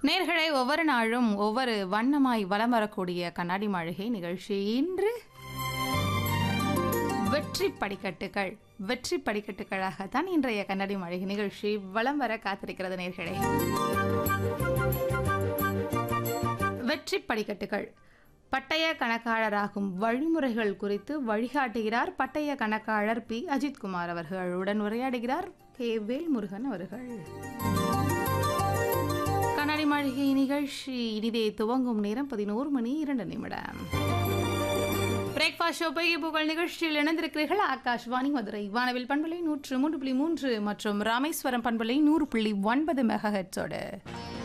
நேர்களை ஒவ்வொரு நாளும் ஒவ்வொரு வண்ணமாய் வலம் வரக்கூடிய கண்ணாடி மாளிகை நிகழ்ச்சி இன்று வெற்றி படிக்கட்டுகள் வெற்றி படிக்கட்டுகளாகத்தான் இன்றைய கண்ணாடி மாளிகை நிகழ்ச்சி வலம் வர காத்திருக்கிறது நேர்களே வெற்றி படிக்கட்டுகள் பட்டய கணக்காளராகும் வழிமுறைகள் குறித்து வழிகாட்டுகிறார் பட்டய கணக்காளர் பி அஜித்குமார் அவர்கள் உடன் உரையாடுகிறார் கே வேல்முருகன் அவர்கள் கண்ணாடி மாளிகை நிகழ்ச்சி இனிதே துவங்கும் நேரம் பதினோரு மணி இரண்டு நிமிடம் பிரேக்ஃபாஸ்ட் ஷோ பெய்ய புகழ் நிகழ்ச்சியில் இணைந்திருக்கிறீர்கள் ஆகாஷ்வாணி மதுரை வானவில் பண்பலை நூற்று மூன்று புள்ளி மூன்று மற்றும் ராமேஸ்வரம் பண்பலை நூறு புள்ளி ஒன்பது மெகா ஹெட்ஸோடு